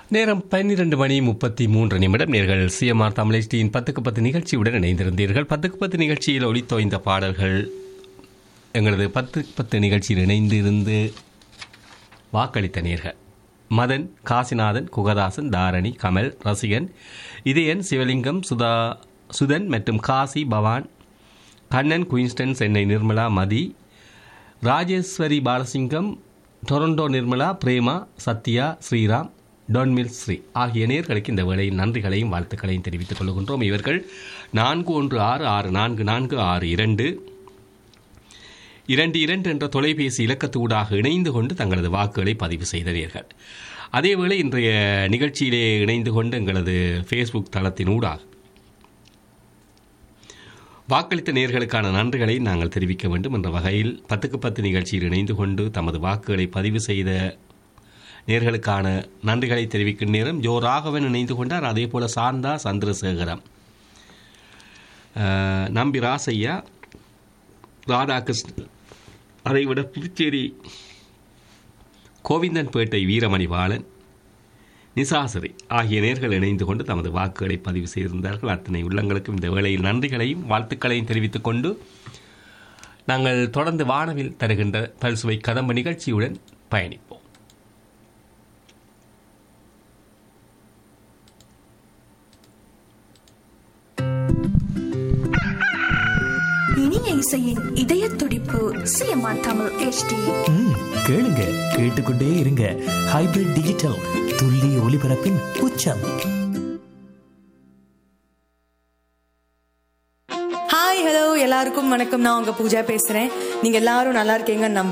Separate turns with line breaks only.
நேரம் பன்னிரண்டு மணி முப்பத்தி மூன்று நிமிடம் நேர்கள் சிஎம்ஆர் தமிழ்ச்சியின் பத்துக்கு பத்து நிகழ்ச்சியுடன் இணைந்திருந்தீர்கள் பத்துக்கு பத்து நிகழ்ச்சியில் ஒளித்தோய்ந்த பாடல்கள் எங்களது பத்து பத்து நிகழ்ச்சியில் இணைந்திருந்து வாக்களித்த நேர்கள் மதன் காசிநாதன் குகதாசன் தாரணி கமல் ரசிகன் இதயன் சிவலிங்கம் சுதா சுதன் மற்றும் Kasi Pavan Kannan Queenston Chennai Nirmala Mathi Rajeswari Balasingam Toronto Nirmala Prema Sathya Sriram Don Mills Sri ஆகிய நேர்களுக்கு இந்த வேளையில் நன்றிகளையும் வாழ்த்துக்களையும் தெரிவித்துக் கொள்கின்றோம் இவர்கள் நான்கு ஒன்று ஆறு ஆறு நான்கு நான்கு ஆறு இரண்டு இரண்டு இரண்டு என்ற தொலைபேசி இலக்கத்தூடாக இணைந்து கொண்டு தங்களது வாக்குகளை பதிவு செய்த நேர்கள் அதேவேளை இன்றைய நிகழ்ச்சியிலே இணைந்து கொண்டு எங்களது ஃபேஸ்புக் தளத்தின் ஊடாக வாக்களித்த நேர்களுக்கான நன்றிகளை நாங்கள் தெரிவிக்க வேண்டும் என்ற வகையில் பத்துக்கு பத்து நிகழ்ச்சியில் இணைந்து கொண்டு தமது வாக்குகளை பதிவு செய்த நேர்களுக்கான நன்றிகளை தெரிவிக்கும் நேரம் ஜோ ராகவன் இணைந்து கொண்டார் அதே போல சாந்தா சந்திரசேகரம் அஹ், நம்பி ராசையா ராதாகிருஷ்ணன் அதைவிட புதுச்சேரி கோவிந்தன்பேட்டை வீரமணி பாலன் நிசாசரி ஆகிய நேர்கள் இணைந்து கொண்டு தமது வாக்குகளை பதிவு செய்திருந்தார்கள் அத்தனை உள்ளங்களுக்கும் இந்த வேளையில் நன்றிகளையும் வாழ்த்துக்களையும் தெரிவித்துக் கொண்டு நாங்கள் தொடர்ந்து வானவில் தருகின்ற பல்சுவை கதம்ப நிகழ்ச்சியுடன் பயணிப்போம்
இனிய இசையின் இதய துடிப்பு சிஎம்ஆர் தமிழ் HD
ம், கேளுங்க கேட்டுக்கொண்டே இருங்க ஹைபிரிட் டிஜிட்டல் துல்லிய ஒலிபரப்பின் உச்சம்
ஹாய் ஹலோ எல்லாருக்கும் வணக்கம் நான் உங்க பூஜா பேசுறேன் நீங்க எல்லாரும் நல்லா இருக்கீங்கன்னு நம்புறேன்